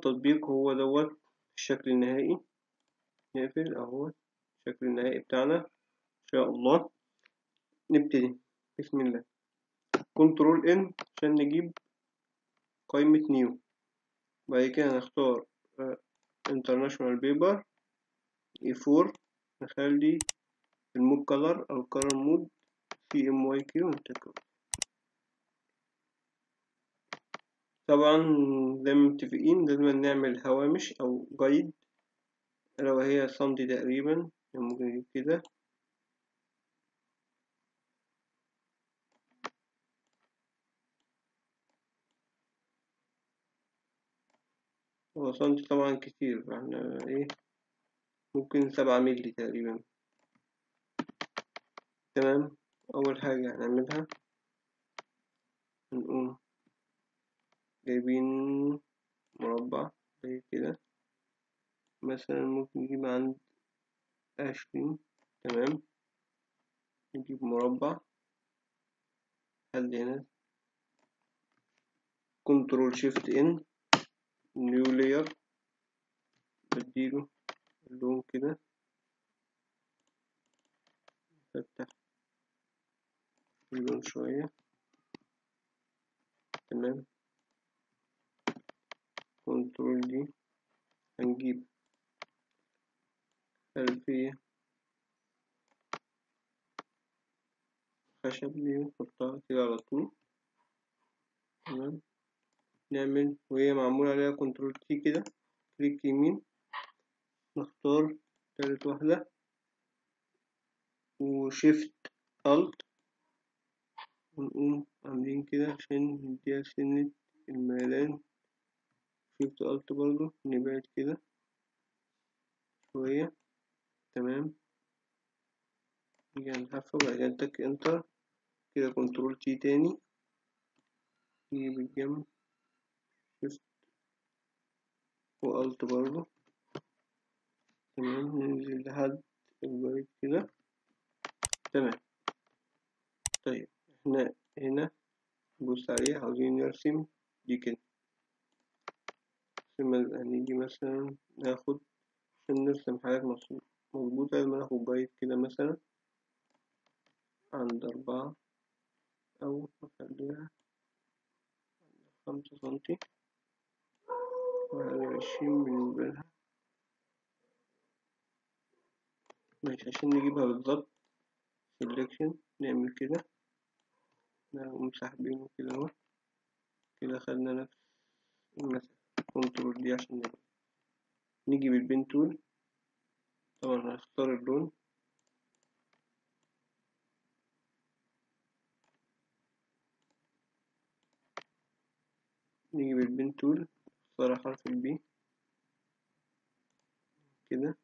التطبيق هو دوت الشكل النهائي نقفل اهو الشكل النهائي بتاعنا ان شاء الله نبتدي بسم الله كنترول ان عشان نجيب قائمة نيو بعد كده نختار انترناشونال بيبر اي فور نخلي المود كلر او الكلر مود سي ام واي كيو طبعا زي ما متفقين لازم نعمل هوامش او جايد لو هي سنتي تقريبا ممكن نجيب كده هو سنتي طبعا كتير فاحنا ايه ممكن سبعة مللي تقريبا تمام أول حاجة هنعملها هنقوم جايبين مربع زي كده مثلا ممكن نجيب عند عشرين تمام نجيب مربع لحد هنا كنترول شيفت ان نيو لاير بديله اللون كده نفتح اللون شوية تمام كنترول دي هنجيب خلفية خشب دي نحطها كده على طول تمام نعمل وهي معمول عليها كنترول تي كده كليك يمين نختار تالت واحدة وشيفت الت ونقوم عاملين كده عشان نديها سنة الميلان شيفت الت برضو نبعد كده شوية تمام نيجي على الحافة وبعد كده نتك انتر كده كنترول تي تاني نيجي بالجنب شيفت والت برضو تمام ننزل لحد البعيد كده تمام طيب احنا هنا نبص عليه عاوزين نرسم دي كده هنيجي مثلا ناخد عشان نرسم حاجات مظبوطة لازم ناخد بايت كده مثلا عند أربعة أو نخليها خمسة سنتي وعلى عشرين بالنسبة لها ماشي عشان نجيبها بالظبط سيلكشن نعمل كده نقوم ساحبينه كده اهو كده خدنا نفس المسافة كنترول دي عشان نبقى. نيجي بالبين تول طبعا هنختار اللون نيجي بالبين تول نختار حرف البي كده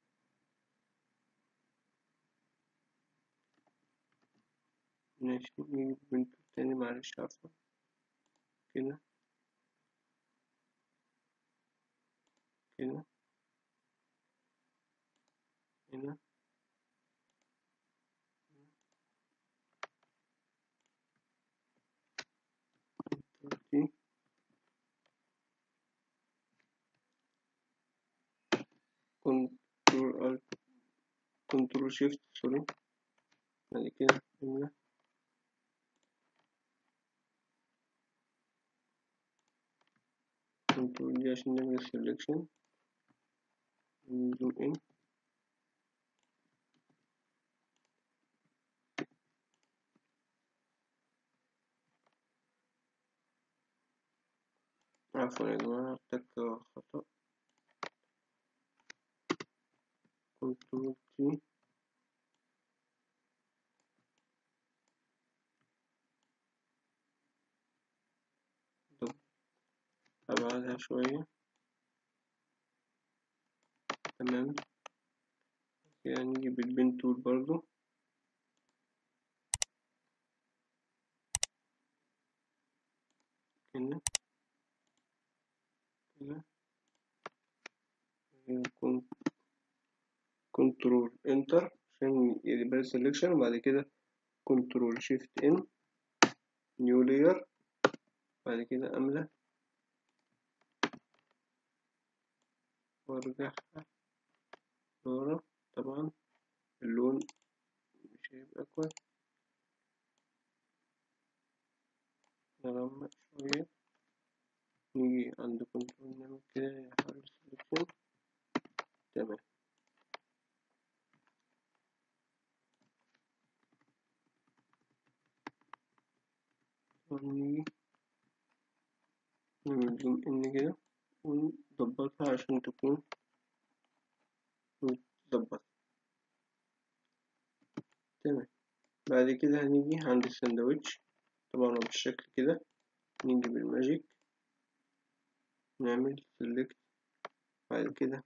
ماشي نيجي بالبين تول تاني معلش عفوا كده كده هنا دي كنترول الت كنترول شيفت سوري بعد كده هنا كنترول دي عشان نعمل سيلكشن زوم ان عفوا يا جماعة ارتكب خطأ كنترول تي أبعدها شوية تمام كده نيجي بالبين تول برضو هنا كده كنترول انتر عشان يبقى سelection وبعد كده كنترول شيفت ان نيو لاير بعد كده املى وارجعها لورا طبعا اللون مش هيبقى كويس نغمق شوية نيجي عند كنترول نعمل كده نحاول سلكشن تمام ونيجي نعمل زوم ان كده ونظبطها عشان تكون متظبطة تمام بعد كده هنيجي عند الساندوتش طبعا هو بالشكل كده نيجي بالماجيك نعمل سيلكت بعد كده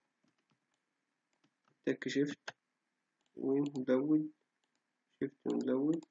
تك شيفت ونزود شيفت ونزود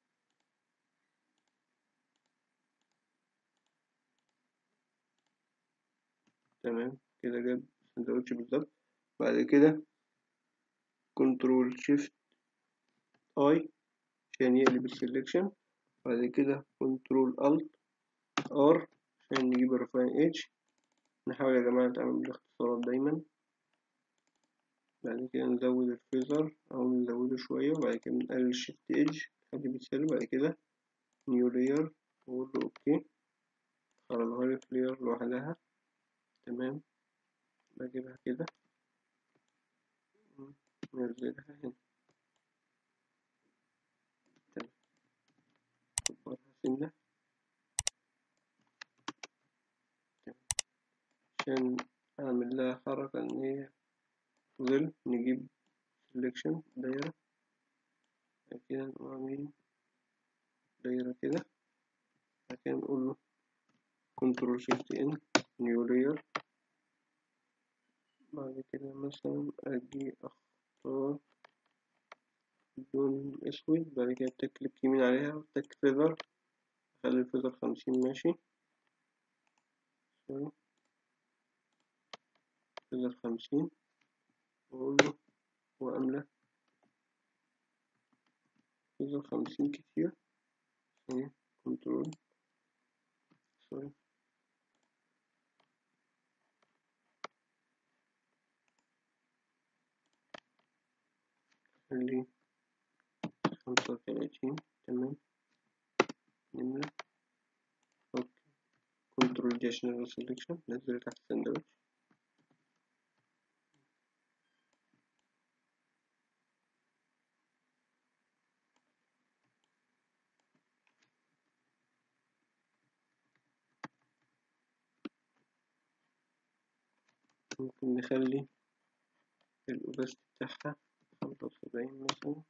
تمام كده جاب السندوتش بالظبط بعد كده كنترول شيفت اي عشان يقلب السلكشن بعد كده كنترول الت ار عشان نجيب الرفاين ايدج نحاول يا جماعة نتعامل بالاختصارات دايما بعد كده نزود الفيزر أو نزوده شوية وبعد كده نقلل الشيفت ايدج لحد بيتساوي بعد كده نيو لاير وأقول له أوكي خرجها لي في لاير لوحدها تمام بجيبها كده ننزلها هنا تمام كبرها سنة تمام عشان أعمل لها حركة إن هي ظل نجيب سelection دايرة بعد كده نقوم عاملين دايرة كده بعد كده نقول له كنترول شيفت ان نيو لاير بعد كده مثلا أجي أختار لون أسود بعد كده تكليك يمين عليها وتك فيذر أخلي الفيذر خمسين ماشي فيذر خمسين وأقول له وأملى فيذر خمسين كتير ثانية كنترول سوري خليه خمسة وتلاتين تمام نملى اوكي كنترول دي عشان نعمل سelection نزل تحت الساندوتش ممكن نخلي الأوباستي بتاعها خمسة وسبعين مثلا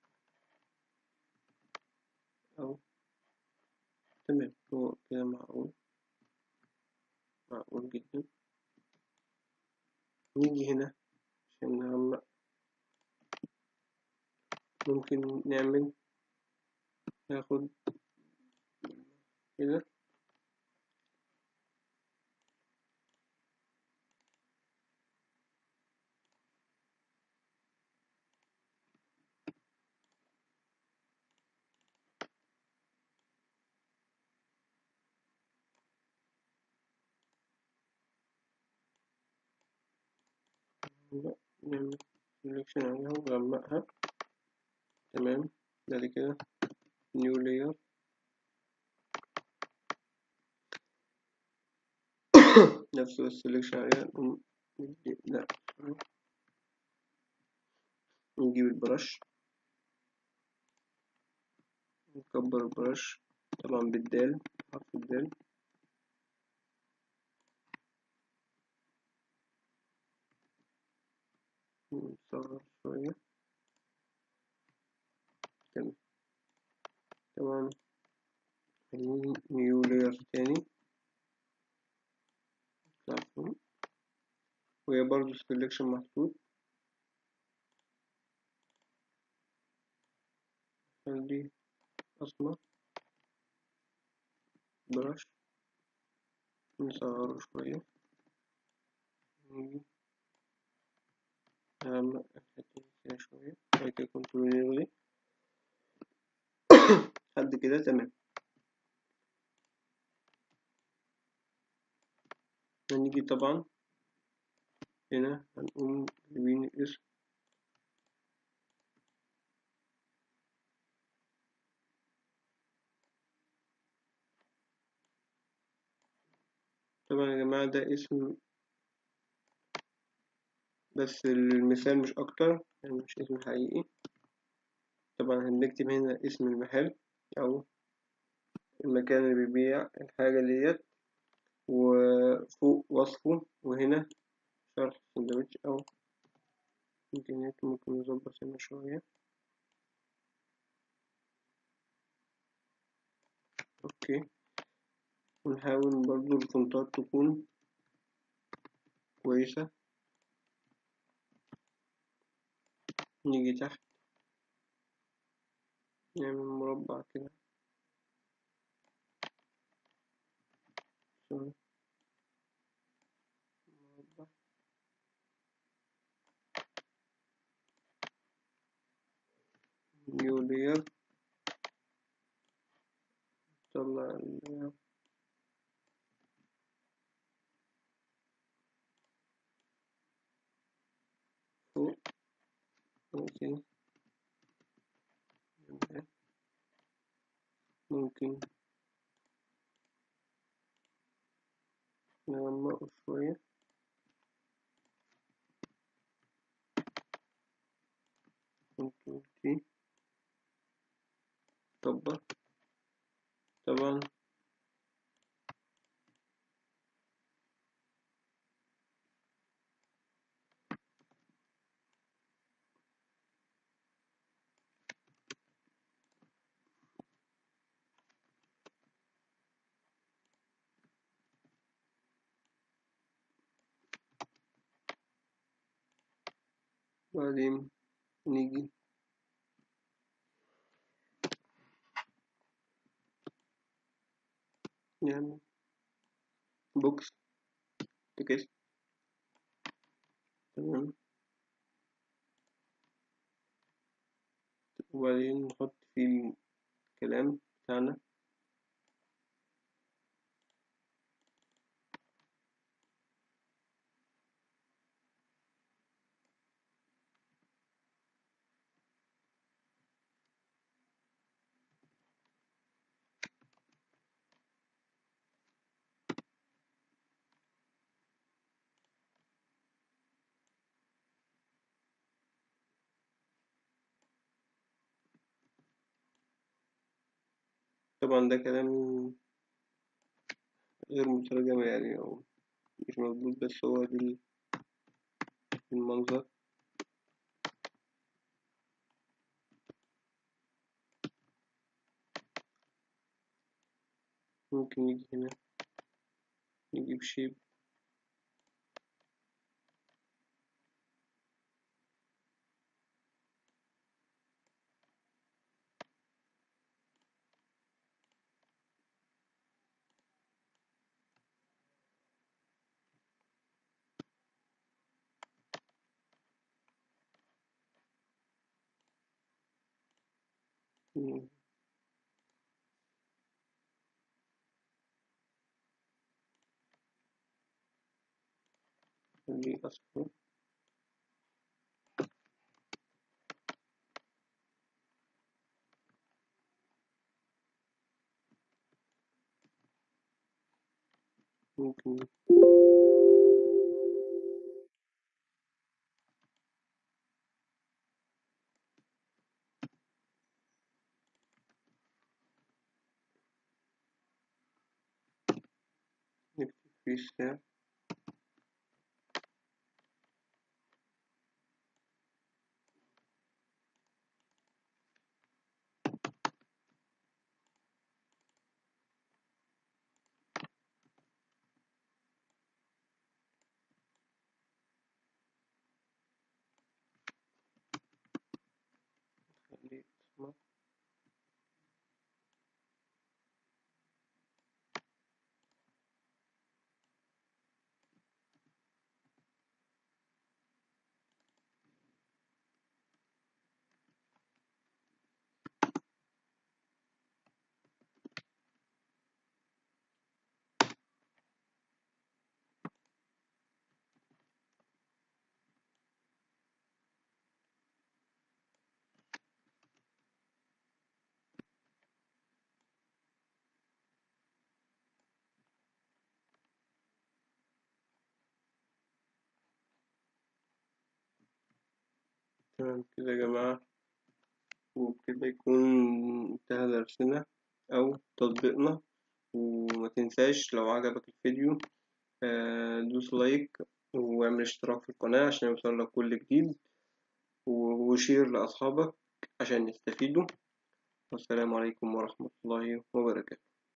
أو تمام هو كده معقول معقول جدا نيجي هنا عشان نغمق ممكن نعمل ناخد كده نعمل سelection عليها ونغمقها تمام بعد كده new layer نفس السلكشن عليها نقوم ندي لا نجيب البرش نكبر البرش طبعا بالدال حرف الدال نصغر شوية تمام طبعا نيو لاير تاني نطلع فوق وهي برضه سelection محطوط خلي أسمر برش نصغره شوية نيجي نعمل الحتة كده شوية بعد كده كنترول نلغي لحد كده تمام هنيجي طبعا هنا هنقوم جايبين الاسم طبعا يا جماعة ده اسم بس المثال مش أكتر يعني مش اسم حقيقي طبعا هنكتب هنا اسم المحل أو المكان اللي بيبيع الحاجة ديت وفوق وصفه وهنا شرح السندوتش أو إمكانياته ممكن نظبط هنا شوية أوكي ونحاول برضو الفونتات تكون كويسة نيجي تحت نعمل مربع كده سوري مربع نيو لير نطلع ال فوق ممكن ممكن نغمقه شوية كنترول تي طبق طبعا بعدين نيجي نعمل بوكس تكست تمام وبعدين نحط فيه الكلام بتاعنا طبعا ده كلام غير مترجم يعني أو مش مظبوط بس هو دي المنظر ممكن يجي هنا نجيب شيب خليه أصفر ممكن نكتب فيه السعر خليه أسمر تمام كده يا جماعة وبكده يكون انتهى درسنا أو تطبيقنا وما تنساش لو عجبك الفيديو آه، دوس لايك واعمل اشتراك في القناة عشان يوصلك كل جديد وشير لأصحابك عشان يستفيدوا والسلام عليكم ورحمة الله وبركاته